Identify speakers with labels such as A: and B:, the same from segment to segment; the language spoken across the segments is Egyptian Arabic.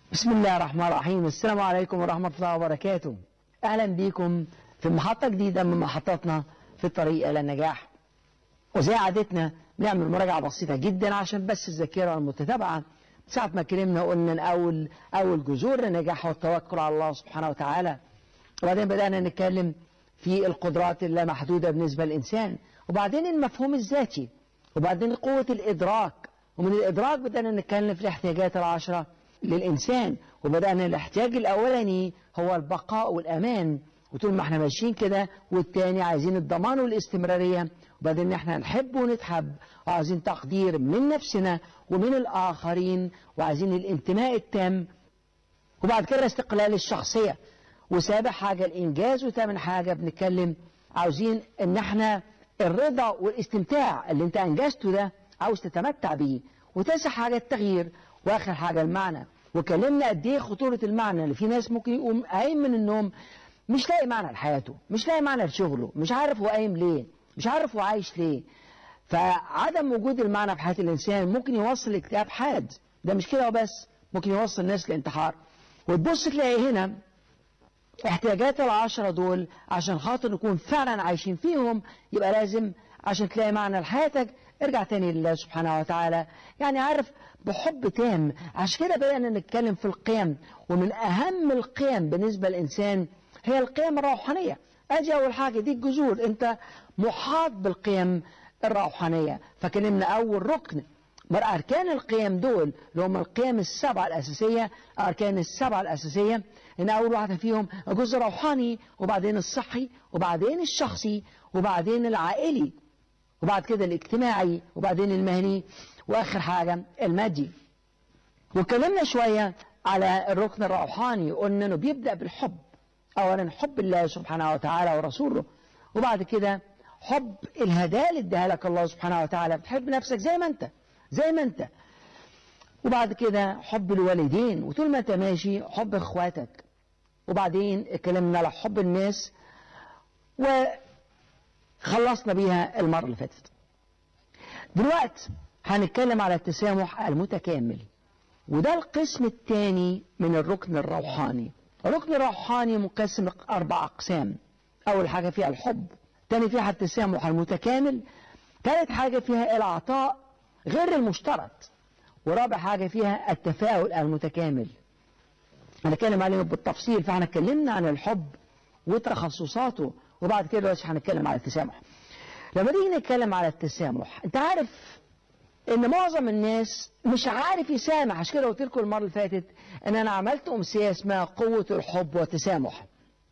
A: بسم الله الرحمن الرحيم السلام عليكم ورحمة الله وبركاته أهلا بكم في محطة جديدة من محطاتنا في الطريق إلى النجاح وزي عادتنا نعمل مراجعة بسيطة جدا عشان بس الذاكرة والمتتابعة ساعة ما اتكلمنا قلنا إن أول أول جذور النجاح والتوكل على الله سبحانه وتعالى وبعدين بدأنا نتكلم في القدرات اللامحدودة بالنسبة للإنسان وبعدين المفهوم الذاتي وبعدين قوة الإدراك ومن الإدراك بدأنا نتكلم في الاحتياجات العشرة للإنسان وبدأنا الاحتياج الأولاني هو البقاء والأمان وطول ما احنا ماشيين كده والتاني عايزين الضمان والاستمرارية وبعدين احنا نحب ونتحب وعايزين تقدير من نفسنا ومن الآخرين وعايزين الانتماء التام وبعد كده استقلال الشخصية وسابع حاجة الإنجاز وثامن حاجة بنتكلم عاوزين إن احنا الرضا والاستمتاع اللي انت أنجزته ده عاوز تتمتع بيه وتاسع حاجة التغيير وآخر حاجة المعنى وكلمنا قد إيه خطورة المعنى اللي في ناس ممكن يقوم قايم من النوم مش لاقي معنى لحياته مش لاقي معنى لشغله مش عارف هو قايم ليه مش عارف هو عايش ليه فعدم وجود المعنى في حياة الإنسان ممكن يوصل لاكتئاب حاد ده مش كده وبس ممكن يوصل الناس للانتحار وتبص تلاقي هنا احتياجات العشرة دول عشان خاطر نكون فعلا عايشين فيهم يبقى لازم عشان تلاقي معنى لحياتك ارجع تاني لله سبحانه وتعالى يعني عارف بحب تام عشان كده بدأنا نتكلم في القيم ومن أهم القيم بالنسبة للإنسان هي القيم الروحانية أجي أول حاجة دي الجذور أنت محاط بالقيم الروحانية فكلمنا أول ركن من أركان القيم دول اللي هم القيم السبعة الأساسية أركان السبعة الأساسية إن أول واحدة فيهم الجزء الروحاني وبعدين الصحي وبعدين الشخصي وبعدين العائلي وبعد كده الاجتماعي وبعدين المهني وآخر حاجة المادي واتكلمنا شوية على الركن الروحاني قلنا إنه بيبدأ بالحب أولا حب الله سبحانه وتعالى ورسوله وبعد كده حب الهدايا اللي اداها لك الله سبحانه وتعالى بتحب نفسك زي ما انت زي ما انت وبعد كده حب الوالدين وطول ما انت ماشي حب اخواتك وبعدين اتكلمنا على حب الناس وخلصنا بيها المرة اللي فاتت دلوقتي هنتكلم على التسامح المتكامل وده القسم الثاني من الركن الروحاني الركن الروحاني مقسم أربع أقسام أول حاجة فيها الحب تاني فيها التسامح المتكامل ثالث حاجة فيها العطاء غير المشترط ورابع حاجة فيها التفاؤل المتكامل هنتكلم عليه بالتفصيل فاحنا اتكلمنا عن الحب وتخصصاته وبعد كده دلوقتي هنتكلم على التسامح لما نيجي نتكلم على التسامح انت عارف ان معظم الناس مش عارف يسامح عشان كده قلت لكم المره اللي فاتت ان انا عملت امسيه اسمها قوه الحب والتسامح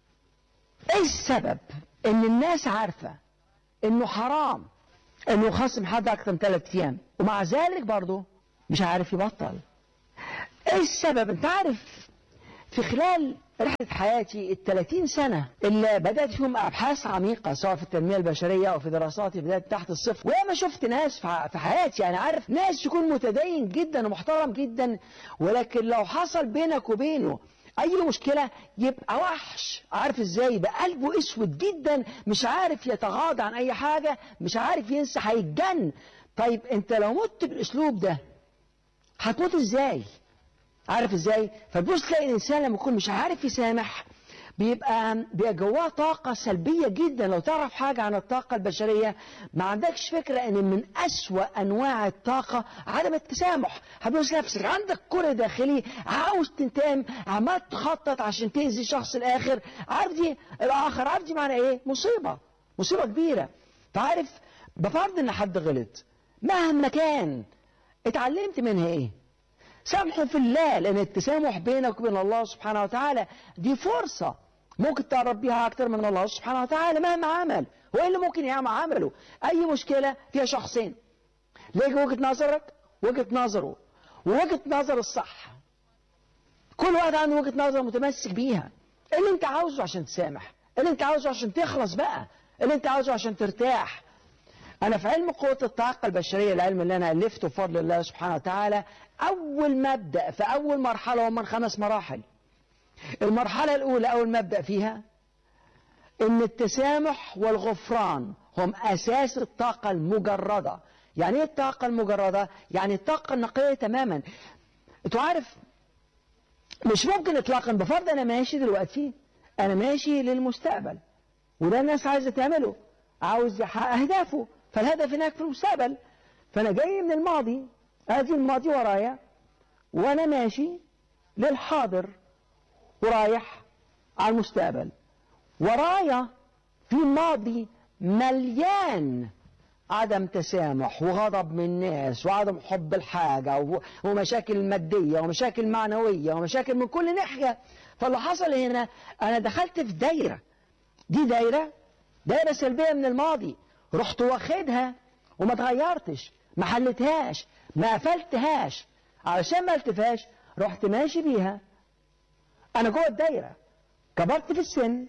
A: ايه السبب ان الناس عارفه انه حرام انه يخصم حد اكتر من ثلاث ايام ومع ذلك برضه مش عارف يبطل ايه السبب انت عارف في خلال رحلة حياتي ال 30 سنة اللي بدأت فيهم أبحاث عميقة سواء في التنمية البشرية أو في دراساتي بدأت تحت الصفر وياما شفت ناس في حياتي يعني عارف ناس يكون متدين جدا ومحترم جدا ولكن لو حصل بينك وبينه أي مشكلة يبقى وحش عارف إزاي يبقى قلبه أسود جدا مش عارف يتغاضى عن أي حاجة مش عارف ينسى هيتجن طيب أنت لو مت بالأسلوب ده هتموت إزاي عارف ازاي فتبص تلاقي الانسان لما يكون مش عارف يسامح بيبقى بيبقى جواه طاقة سلبية جدا لو تعرف حاجة عن الطاقة البشرية ما عندكش فكرة ان من أسوأ أنواع الطاقة عدم التسامح هتبص نفسك عندك كره داخلي عاوز تنتقم عمال تخطط عشان تأذي الشخص الآخر عارف دي الآخر عارف دي معنى إيه؟ مصيبة مصيبة كبيرة تعرف بفرض إن حد غلط مهما كان اتعلمت منها إيه؟ سامحوا في الله لأن التسامح بينك وبين الله سبحانه وتعالى دي فرصة ممكن تقرب بيها أكتر من الله سبحانه وتعالى مهما عمل هو اللي ممكن يعمل عمله أي مشكلة فيها شخصين ليك وجهة نظرك وجهة نظره ووجهة نظر الصح كل واحد عنده وجهة نظر متمسك بيها اللي انت عاوزه عشان تسامح اللي انت عاوزه عشان تخلص بقى اللي انت عاوزه عشان ترتاح أنا في علم قوة الطاقة البشرية العلم اللي أنا ألفته بفضل الله سبحانه وتعالى أول مبدأ في أول مرحلة هم من خمس مراحل المرحلة الأولى أول مبدأ فيها إن التسامح والغفران هم أساس الطاقة المجردة يعني إيه الطاقة المجردة؟ يعني الطاقة النقية تماما أنتوا عارف مش ممكن اطلاقا بفرض انا ماشي دلوقتي انا ماشي للمستقبل وده الناس عايزه تعمله عاوز يحقق اهدافه فالهدف هناك في المستقبل فانا جاي من الماضي ادي الماضي ورايا وانا ماشي للحاضر ورايح على المستقبل ورايا في ماضي مليان عدم تسامح وغضب من الناس وعدم حب الحاجة ومشاكل مادية ومشاكل معنوية ومشاكل من كل ناحية فاللي حصل هنا أنا دخلت في دايرة دي دايرة دايرة سلبية من الماضي رحت واخدها وما اتغيرتش ما حلتهاش ما قفلتهاش علشان ما التفاش رحت ماشي بيها أنا جوه الدايرة كبرت في السن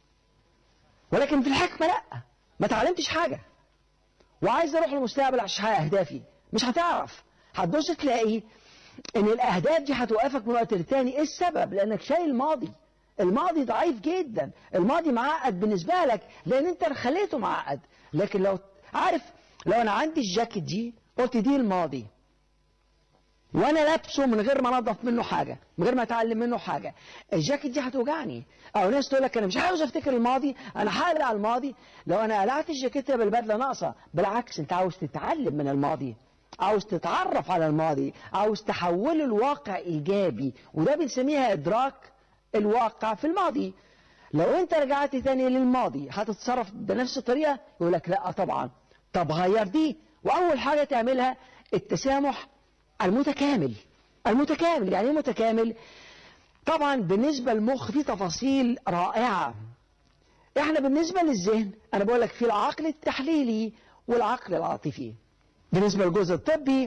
A: ولكن في الحكمة لأ ما تعلمتش حاجة وعايز اروح للمستقبل عشان احقق اهدافي مش هتعرف هتبص تلاقي ان الاهداف دي هتوقفك من وقت للتاني ايه السبب لانك شايل الماضي الماضي ضعيف جدا الماضي معقد بالنسبة لك لان انت خليته معقد لكن لو عارف لو انا عندي الجاكيت دي قلت دي الماضي وانا لابسه من غير ما انضف منه حاجه من غير ما اتعلم منه حاجه الجاكيت دي هتوجعني او ناس تقول لك انا مش عاوز افتكر الماضي انا هقلع الماضي لو انا قلعت الجاكيت بالبدله ناقصه بالعكس انت عاوز تتعلم من الماضي عاوز تتعرف على الماضي عاوز تحوله لواقع ايجابي وده بنسميها ادراك الواقع في الماضي لو انت رجعت تاني للماضي هتتصرف بنفس الطريقه يقول لك لا طبعا طب غير دي واول حاجه تعملها التسامح المتكامل المتكامل يعني ايه متكامل طبعا بالنسبة للمخ في تفاصيل رائعة احنا بالنسبة للذهن انا بقول لك في العقل التحليلي والعقل العاطفي بالنسبة للجزء الطبي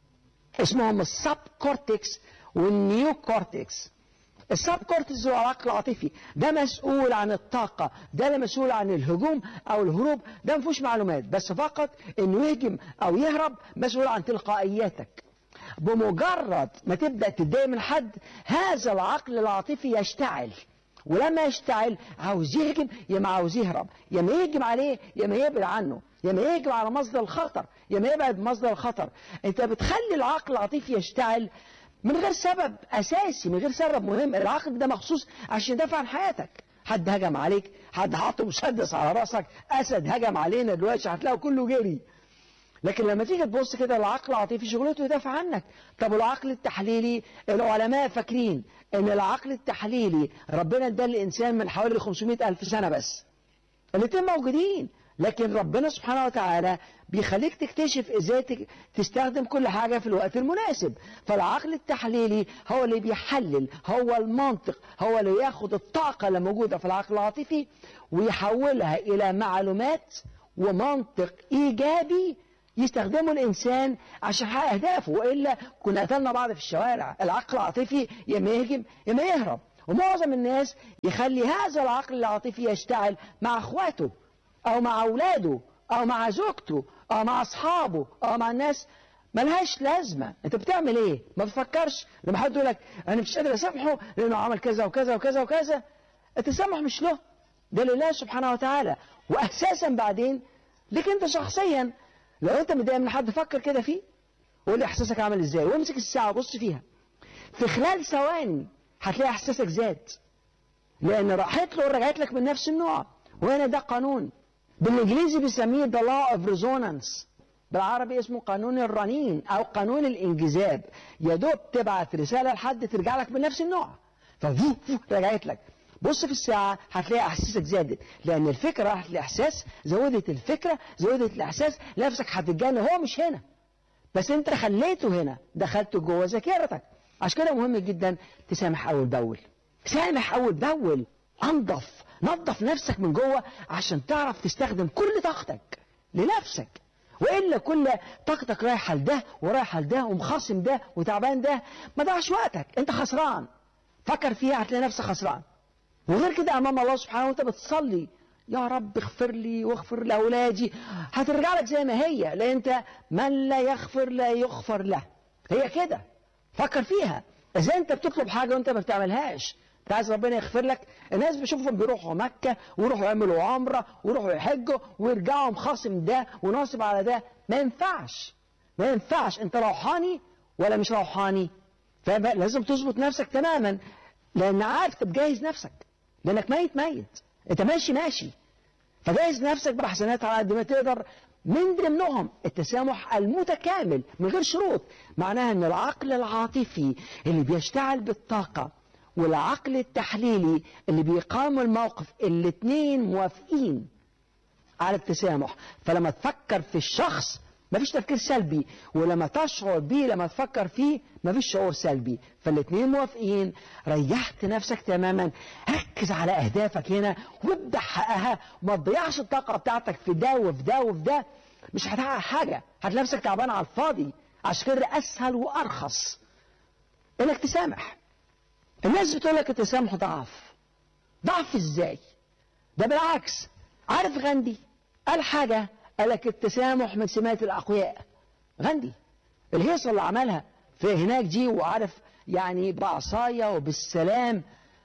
A: اسمهم السب كورتكس والنيو كورتكس السب كورتكس هو العقل العاطفي ده مسؤول عن الطاقة ده اللي مسؤول عن الهجوم او الهروب ده ما فيهوش معلومات بس فقط انه يهجم او يهرب مسؤول عن تلقائياتك بمجرد ما تبدأ تتضايق من حد هذا العقل العاطفي يشتعل ولما يشتعل عاوز يهجم يا ما عاوز يهرب يا ما يهجم عليه يا ما يبعد عنه يا ما يهجم على مصدر الخطر يا ما يبعد مصدر الخطر انت بتخلي العقل العاطفي يشتعل من غير سبب اساسي من غير سبب مهم العقل ده مخصوص عشان يدافع عن حياتك حد هجم عليك حد حط مسدس على راسك اسد هجم علينا دلوقتي هتلاقوا كله جري لكن لما تيجي تبص كده العقل العاطفي شغلته يدافع عنك طب العقل التحليلي العلماء فاكرين ان العقل التحليلي ربنا اداه للانسان من حوالي 500 الف سنه بس الاثنين موجودين لكن ربنا سبحانه وتعالى بيخليك تكتشف ازاي تستخدم كل حاجه في الوقت المناسب فالعقل التحليلي هو اللي بيحلل هو المنطق هو اللي ياخد الطاقه اللي موجوده في العقل العاطفي ويحولها الى معلومات ومنطق ايجابي يستخدمه الإنسان عشان يحقق أهدافه وإلا كنا قتلنا بعض في الشوارع العقل العاطفي يا ما يهجم يا ما يهرب ومعظم الناس يخلي هذا العقل العاطفي يشتغل مع أخواته أو مع أولاده أو مع زوجته أو مع أصحابه أو مع الناس ملهاش لازمة أنت بتعمل إيه ما بتفكرش لما حد يقول لك أنا مش قادر أسامحه لأنه عمل كذا وكذا وكذا وكذا التسامح مش له ده لله سبحانه وتعالى وأساسا بعدين لك أنت شخصيا لو انت متضايق من حد فكر كده فيه وقول لي احساسك عامل ازاي وامسك الساعه وبص فيها في خلال ثواني هتلاقي احساسك زاد لان راحت له ورجعت لك من نفس النوع وهنا ده قانون بالانجليزي بيسميه the law of resonance بالعربي اسمه قانون الرنين او قانون الانجذاب يا دوب تبعت رساله لحد ترجع لك من نفس النوع ففو رجعت لك بص في الساعة هتلاقي أحاسيسك زادت لأن الفكرة راحت الإحساس زودت الفكرة زودت الإحساس نفسك هتتجنن هو مش هنا بس أنت خليته هنا دخلته جوه ذاكرتك عشان كده مهم جدا تسامح أول بأول سامح أول بأول أنظف نظف نفسك من جوه عشان تعرف تستخدم كل طاقتك لنفسك وإلا كل طاقتك رايحة لده ورايحة لده ومخاصم ده وتعبان ده ما ضيعش وقتك أنت خسران فكر فيها هتلاقي نفسك خسران وغير كده امام الله سبحانه وانت بتصلي يا رب اغفر لي واغفر لاولادي هترجع لك زي ما هي لان انت من لا يغفر لا يغفر له هي كده فكر فيها ازاي انت بتطلب حاجه وانت ما بتعملهاش انت عايز ربنا يغفر لك الناس بشوفهم بيروحوا مكه ويروحوا يعملوا عمره ويروحوا يحجوا ويرجعوا مخاصم ده وناصب على ده ما ينفعش ما ينفعش انت روحاني ولا مش روحاني فلازم تظبط نفسك تماما لان عارف تجهز نفسك لانك ميت ميت انت ماشي ماشي فجهز نفسك بحسنات على قد ما تقدر من ضمنهم التسامح المتكامل من غير شروط معناها ان العقل العاطفي اللي بيشتغل بالطاقة والعقل التحليلي اللي بيقام الموقف الاثنين موافقين على التسامح فلما تفكر في الشخص مفيش تفكير سلبي ولما تشعر بيه لما تفكر فيه مفيش شعور سلبي فالاثنين موافقين ريحت نفسك تماما ركز على اهدافك هنا وابدا حققها وما تضيعش الطاقه بتاعتك في ده وفي ده وفي ده مش هتحقق حاجه هتلاقي نفسك تعبان على الفاضي عشان كده اسهل وارخص انك تسامح الناس بتقول لك التسامح ضعف ضعف ازاي ده بالعكس عارف غاندي قال حاجه قال لك التسامح من سمات الأقوياء غاندي الهيصة اللي عملها في هناك دي وعارف يعني بعصاية وبالسلام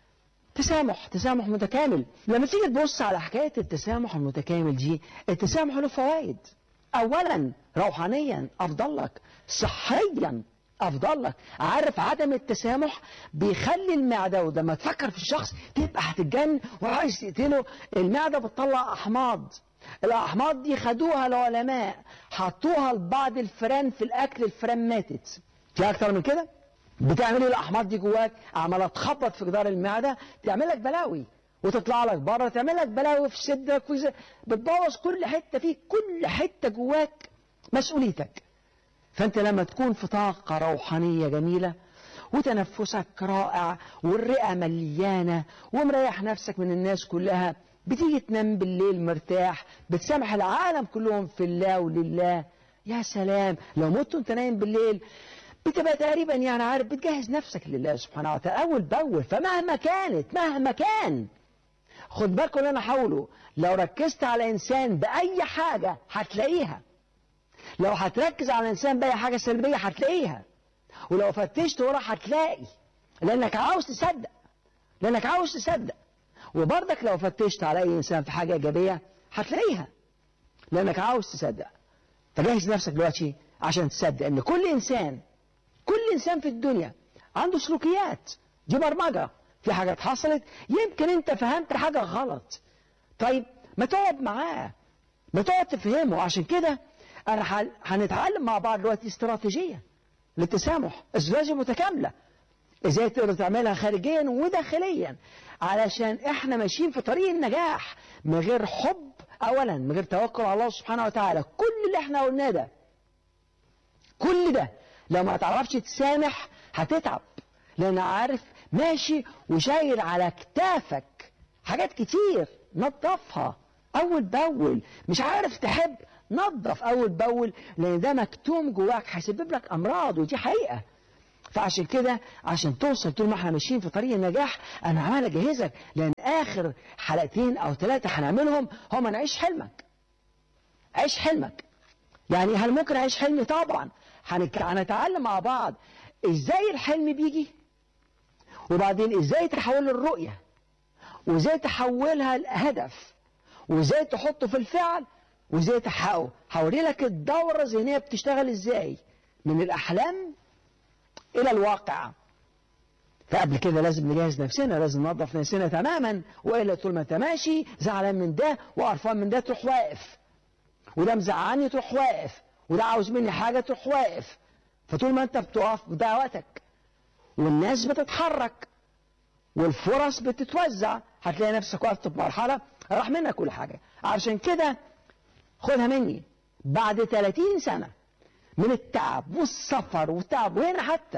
A: تسامح تسامح متكامل لما تيجي تبص على حكاية التسامح المتكامل دي التسامح له فوائد أولا روحانيا أفضل لك صحيا أفضل لك عارف عدم التسامح بيخلي المعدة ولما تفكر في الشخص تبقى هتتجن وعايز تقتله المعدة بتطلع أحماض الأحماض دي خدوها العلماء حطوها لبعض الفئران في الأكل الفئران ماتت في أكتر من كده بتعمل ايه الأحماض دي جواك عمالة تخبط في جدار المعدة تعمل لك بلاوي وتطلع لك بره تعمل لك بلاوي في صدرك وفي بتبوظ كل حتة فيك كل حتة جواك مسؤوليتك فأنت لما تكون في طاقة روحانية جميلة وتنفسك رائع والرئة مليانة ومريح نفسك من الناس كلها بتيجي تنام بالليل مرتاح بتسامح العالم كلهم في الله ولله يا سلام لو مت وانت نايم بالليل بتبقى تقريبا يعني عارف بتجهز نفسك لله سبحانه وتعالى اول باول فمهما كانت مهما كان خد بالكم اللي انا هقوله لو ركزت على انسان باي حاجه هتلاقيها لو هتركز على انسان باي حاجه سلبيه هتلاقيها ولو فتشت ورا هتلاقي لانك عاوز تصدق لانك عاوز تصدق وبرضك لو فتشت على اي انسان في حاجه ايجابيه هتلاقيها لانك عاوز تصدق فجهز نفسك دلوقتي عشان تصدق ان كل انسان كل انسان في الدنيا عنده سلوكيات دي برمجه في حاجات حصلت يمكن انت فهمت حاجه غلط طيب ما تقعد معاه ما تقعد تفهمه عشان كده انا هنتعلم مع بعض دلوقتي استراتيجيه للتسامح استراتيجيه متكامله ازاي تقدر تعملها خارجيا وداخليا علشان احنا ماشيين في طريق النجاح من غير حب اولا من غير توكل على الله سبحانه وتعالى كل اللي احنا قلناه ده كل ده لو ما تعرفش تسامح هتتعب لان عارف ماشي وشايل على كتافك حاجات كتير نظفها اول باول مش عارف تحب نظف اول باول لان ده مكتوم جواك هيسبب لك امراض ودي حقيقه فعشان كده عشان توصل طول ما احنا ماشيين في طريق النجاح انا عمال اجهزك لان اخر حلقتين او ثلاثه هنعملهم هم نعيش حلمك عيش حلمك يعني هل ممكن اعيش حلمي طبعا هنتعلم مع بعض ازاي الحلم بيجي وبعدين ازاي تحول الرؤيه وازاي تحولها لهدف وازاي تحطه في الفعل وازاي تحققه هوري لك الدوره الذهنيه بتشتغل ازاي من الاحلام الى الواقع فقبل كده لازم نجهز نفسنا لازم ننظف نفسنا تماما والا طول ما انت ماشي زعلان من ده وقرفان من ده تروح واقف وده مزعلني تروح واقف وده عاوز مني حاجه تروح واقف فطول ما انت بتقف بتضيع وقتك والناس بتتحرك والفرص بتتوزع هتلاقي نفسك وقفت في مرحله راح منك كل حاجه عشان كده خدها مني بعد 30 سنه من التعب والسفر والتعب وهنا حتى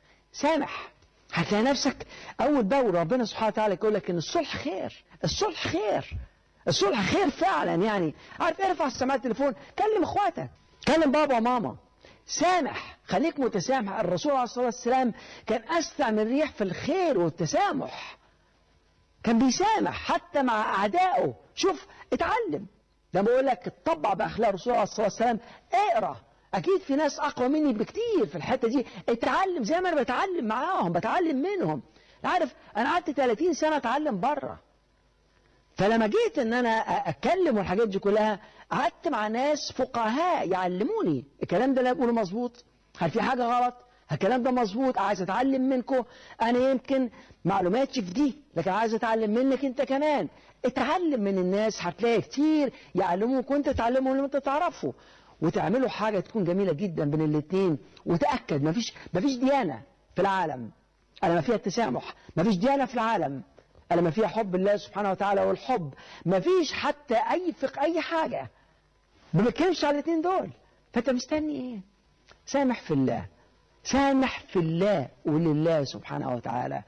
A: سامح هتلاقي نفسك اول باول ربنا سبحانه وتعالى يقول لك ان الصلح خير الصلح خير الصلح خير فعلا يعني عارف ارفع السماعه التليفون كلم اخواتك كلم بابا وماما سامح خليك متسامح الرسول عليه الصلاه والسلام كان اسرع من الريح في الخير والتسامح كان بيسامح حتى مع اعدائه شوف اتعلم لما بقول لك اتطبع باخلاق الرسول عليه الصلاه والسلام اقرا اكيد في ناس اقوى مني بكتير في الحته دي اتعلم زي ما انا بتعلم معاهم بتعلم منهم عارف انا قعدت 30 سنه اتعلم بره فلما جيت ان انا اتكلم والحاجات دي كلها قعدت مع ناس فقهاء يعلموني الكلام ده اللي بقوله مظبوط هل في حاجه غلط الكلام ده مظبوط عايز اتعلم منكم انا يمكن معلوماتي في دي لكن عايز اتعلم منك انت كمان اتعلم من الناس هتلاقي كتير يعلموك وانت تعلمهم اللي انت تعرفه وتعملوا حاجة تكون جميلة جدا بين الاثنين وتأكد مفيش مفيش ديانة في العالم ألا ما فيها التسامح مفيش ديانة في العالم ألا ما فيها حب الله سبحانه وتعالى والحب مفيش حتى أي فقه أي حاجة ما بنتكلمش على الاثنين دول فأنت مستني إيه؟ سامح في الله سامح في الله ولله سبحانه وتعالى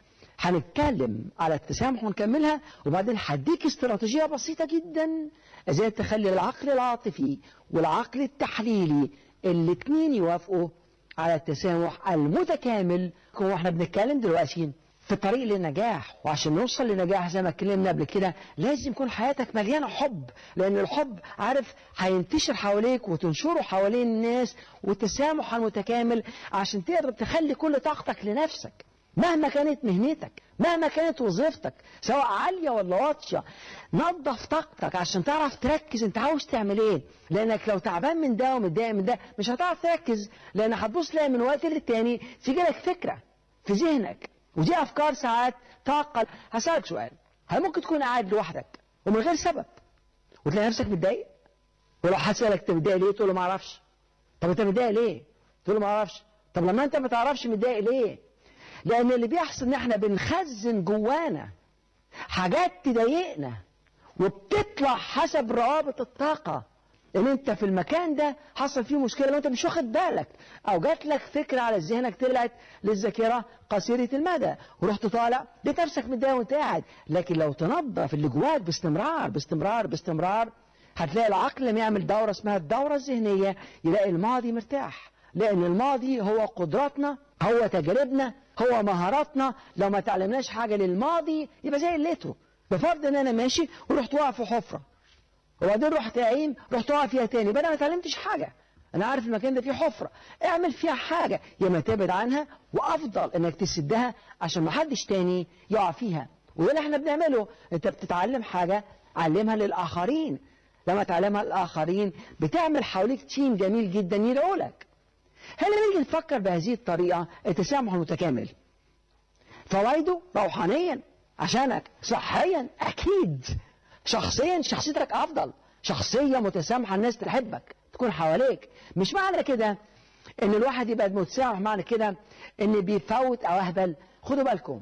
A: هنتكلم على التسامح ونكملها وبعدين هديك استراتيجية بسيطة جدا ازاي تخلي العقل العاطفي والعقل التحليلي الاثنين يوافقوا على التسامح المتكامل واحنا بنتكلم دلوقتي في الطريق للنجاح وعشان نوصل للنجاح زي ما اتكلمنا قبل كده لازم يكون حياتك مليانه حب لان الحب عارف هينتشر حواليك وتنشره حوالين الناس والتسامح المتكامل عشان تقدر تخلي كل طاقتك لنفسك مهما كانت مهنتك مهما كانت وظيفتك سواء عالية ولا واطية نظف طاقتك عشان تعرف تركز انت عاوز تعمل ايه لانك لو تعبان من ده ومتضايق من ده مش هتعرف تركز لان هتبص تلاقي من وقت للتاني تيجي لك فكرة في ذهنك ودي افكار ساعات طاقة هسألك سؤال هل ممكن تكون قاعد لوحدك ومن غير سبب وتلاقي نفسك متضايق ولو حد سألك انت متضايق ليه تقول له ما اعرفش طب انت متضايق ليه تقول له ما اعرفش طب لما انت ما تعرفش متضايق ليه لأن اللي بيحصل إن إحنا بنخزن جوانا حاجات تضايقنا وبتطلع حسب روابط الطاقة إن أنت في المكان ده حصل فيه مشكلة وأنت مش واخد بالك أو جات لك فكرة على ذهنك طلعت للذاكرة قصيرة المدى ورحت طالع لقيت نفسك متضايق وأنت قاعد لكن لو تنظف اللي جواك باستمرار باستمرار باستمرار هتلاقي العقل لما يعمل دورة اسمها الدورة الذهنية يلاقي الماضي مرتاح لأن الماضي هو قدراتنا هو تجاربنا هو مهاراتنا لو ما تعلمناش حاجة للماضي يبقى زي الليترو بفرض ان انا ماشي ورحت واقع في حفرة وبعدين رحت قايم رحت واقع فيها تاني يبقى انا ما اتعلمتش حاجة انا عارف المكان ده فيه حفرة اعمل فيها حاجة يا ما تبعد عنها وافضل انك تسدها عشان ما حدش تاني يقع فيها وده اللي احنا بنعمله انت بتتعلم حاجة علمها للاخرين لما تعلمها للاخرين بتعمل حواليك تيم جميل جدا يدعوا لك هل نيجي نفكر بهذه الطريقة التسامح المتكامل فوائده روحانيا عشانك صحيا أكيد شخصيا شخصيتك أفضل شخصية متسامحة الناس تحبك تكون حواليك مش معنى كده ان الواحد يبقى متسامح معنى كده ان بيفوت او اهبل خدوا بالكم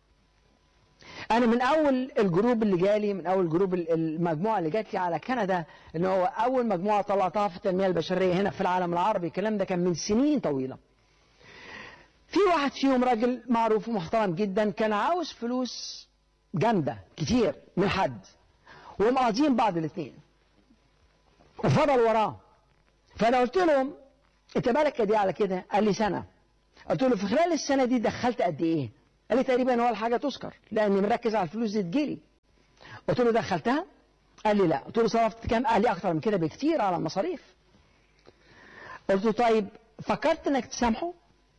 A: انا من اول الجروب اللي جالي من اول جروب المجموعه اللي جات لي على كندا ان هو اول مجموعه طلعتها في التنميه البشريه هنا في العالم العربي الكلام ده كان من سنين طويله في واحد فيهم راجل معروف ومحترم جدا كان عاوز فلوس جامده كتير من حد ومقاضيين بعض الاثنين وفضل وراه فانا قلت لهم انت بالك قد ايه على كده قال لي سنه قلت له في خلال السنه دي دخلت قد ايه قال لي تقريبا ولا حاجة تذكر لأني مركز على الفلوس دي تجيلي قلت له دخلتها قال لي لا قلت له صرفت كام قال لي أكتر من كده بكتير على المصاريف قلت له طيب فكرت انك تسامحه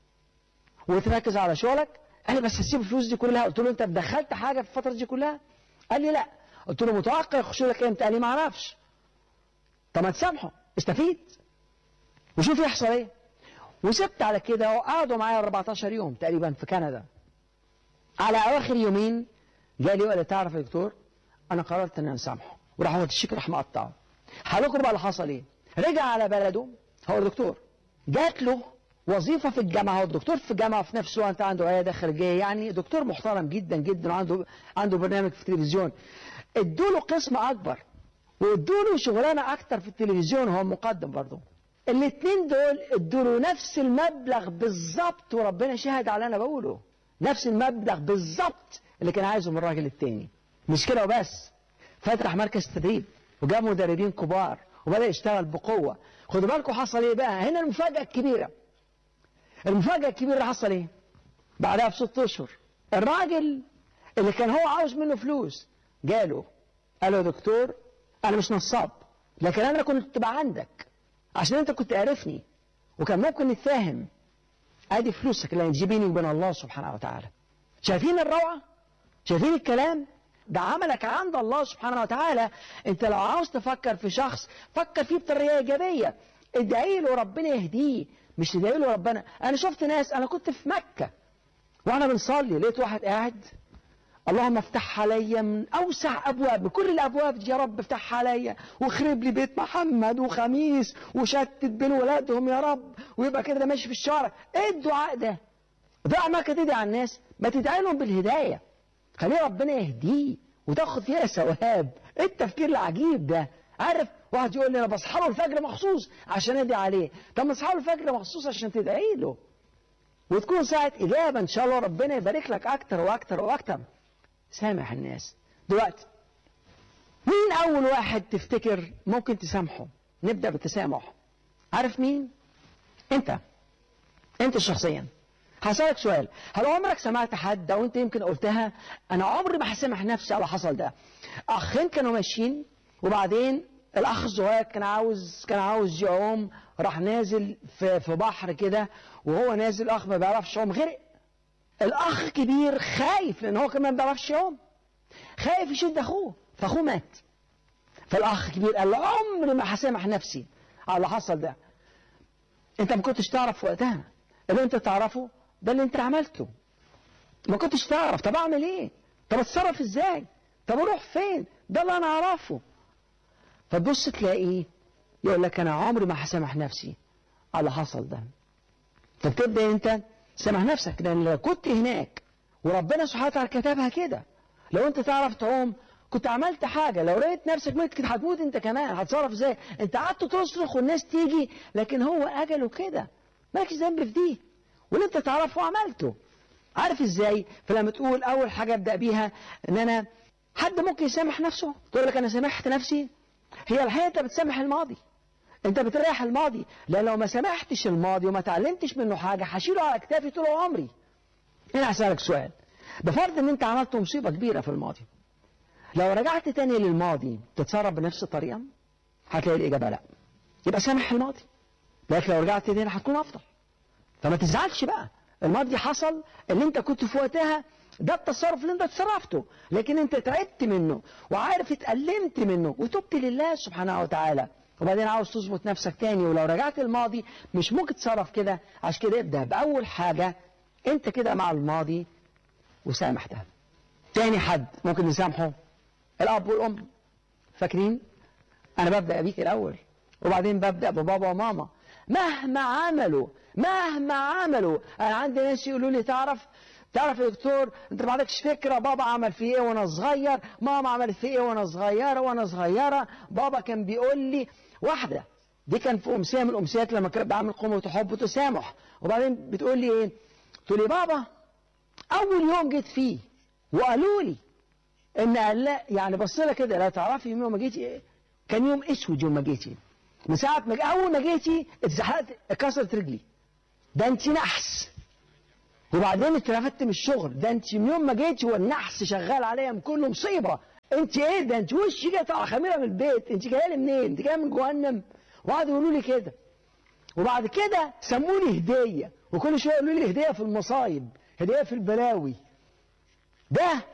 A: وتركز على شغلك قال لي بس هسيب الفلوس دي كلها قلت له انت دخلت حاجة في الفترة دي كلها قال لي لا قلت له متوقع يخش لك امتى قال لي ما اعرفش طب ما تسامحه استفيد وشوف يحصل ايه وسبت على كده وقعدوا معايا 14 يوم تقريبا في كندا على اواخر يومين جالي وقال تعرف يا دكتور انا قررت ان انا اسامحه وراح هو الشيك راح مقطعه هقول بقى اللي حصل ايه رجع على بلده هو دكتور جات له وظيفه في الجامعه هو دكتور في الجامعه في نفس الوقت عنده عياده خارجيه يعني دكتور محترم جدا جدا وعنده عنده برنامج في التلفزيون ادوا له قسم اكبر وادوا له شغلانه اكتر في التلفزيون وهو مقدم برضه الاثنين دول ادوا له نفس المبلغ بالظبط وربنا شهد على انا بقوله نفس المبلغ بالظبط اللي كان عايزه من الراجل التاني مش كده وبس فتح مركز تدريب وجاب مدربين كبار وبدأ يشتغل بقوة خدوا بالكم حصل ايه بقى هنا المفاجأة الكبيرة المفاجأة الكبيرة اللي حصل ايه بعدها بست اشهر الراجل اللي كان هو عاوز منه فلوس جاله قال له يا دكتور انا مش نصاب لكن انا كنت تبقى عندك عشان انت كنت عارفني وكان ممكن نتفاهم ادي فلوسك اللي هتجيبيني وبين الله سبحانه وتعالى شايفين الروعة شايفين الكلام ده عملك عند الله سبحانه وتعالى انت لو عاوز تفكر في شخص فكر فيه بطريقة ايجابية ادعي له ربنا يهديه مش تدعي له ربنا انا شفت ناس انا كنت في مكه وانا بنصلي لقيت واحد قاعد اللهم افتح عليا من اوسع ابواب بكل الابواب دي يا رب افتحها عليا واخرب لي بيت محمد وخميس وشتت بين ولادهم يا رب ويبقى كده ماشي في الشارع ايه الدعاء ده؟ دعاء ما تدعي على الناس ما تدعي لهم بالهدايه خليه ربنا يهديه وتاخد فيها ثواب ايه التفكير العجيب ده عارف واحد يقول لي انا بصحى له الفجر مخصوص عشان ادعي عليه طب ما تصحى له الفجر مخصوص عشان تدعي له وتكون ساعة إجابة إن شاء الله ربنا يبارك لك أكتر وأكتر وأكتر سامح الناس دلوقتي مين أول واحد تفتكر ممكن تسامحه نبدأ بالتسامح عارف مين أنت أنت شخصيا هسألك سؤال هل عمرك سمعت حد أو أنت يمكن قلتها أنا عمري ما هسامح نفسي على حصل ده أخين كانوا ماشيين وبعدين الأخ الصغير كان عاوز كان عاوز يعوم راح نازل في في بحر كده وهو نازل الأخ ما بيعرفش يعوم غرق الأخ كبير خايف لأن هو كمان ما بيعرفش يعوم خايف يشد أخوه فأخوه مات فالأخ كبير قال له عمري ما هسامح نفسي على اللي حصل ده أنت ما كنتش تعرف وقتها اللي أنت تعرفه ده اللي أنت عملته ما كنتش تعرف طب أعمل إيه؟ طب أتصرف إزاي؟ طب أروح فين؟ ده اللي أنا أعرفه فتبص تلاقيه يقول لك أنا عمري ما هسامح نفسي على اللي حصل ده فبتبدأ أنت سامح نفسك لأن لو كنت هناك وربنا سبحانه وتعالى كتبها كده لو أنت تعرف تعوم كنت عملت حاجة لو لقيت نفسك ميت كنت هتموت أنت كمان هتصرف إزاي أنت قعدت تصرخ والناس تيجي لكن هو أجله كده مالكش ذنب في دي واللي أنت تعرفه عملته عارف إزاي فلما تقول أول حاجة أبدأ بيها إن أنا حد ممكن يسامح نفسه تقول لك أنا سامحت نفسي هي الحقيقة أنت بتسامح الماضي انت بتريح الماضي لان لو ما سامحتش الماضي وما تعلمتش منه حاجه هشيله على كتافي طول عمري هنا هسألك سؤال بفرض ان انت عملت مصيبه كبيره في الماضي لو رجعت تاني للماضي تتصرف بنفس الطريقه هتلاقي الاجابه لا يبقى سامح الماضي لكن لو رجعت تاني هتكون افضل فما تزعلش بقى الماضي حصل اللي انت كنت في وقتها ده التصرف اللي انت تصرفته لكن انت تعبت منه وعارف اتألمت منه وتبت لله سبحانه وتعالى وبعدين عاوز تظبط نفسك تاني ولو رجعت الماضي مش ممكن تتصرف كده عشان كده ابدا باول حاجه انت كده مع الماضي وسامح ده تاني حد ممكن نسامحه الاب والام فاكرين انا ببدا بيك الاول وبعدين ببدا ببابا وماما مهما عملوا مهما عملوا انا عندي ناس يقولوا لي تعرف تعرف يا دكتور انت ما عندكش فكره بابا عمل في ايه وانا صغير ماما عملت في ايه وانا صغيره وانا صغيره بابا كان بيقول لي واحده دي كان في امسيه من الامسيات لما كانت بعمل قوه حب وتسامح وبعدين بتقول لي ايه تقول لي بابا اول يوم جيت فيه وقالوا لي ان قال لا يعني بص لها كده لا تعرفي يوم ما جيتي ايه كان يوم اسود يوم ما جيتي من ساعه ما اول ما جيتي اتزحلقت اتكسرت رجلي ده انت نحس وبعدين اترفدت من الشغل ده انت من يوم ما جيتي والنحس شغال عليا من كله مصيبه انت ايه ده انت وشي جاي طالع خميره من البيت انت جايه لي منين انت جايه من جهنم وقعدوا يقولوا لي كده وبعد كده سموني هديه وكل شويه يقولوا لي هديه في المصايب هديه في البلاوي ده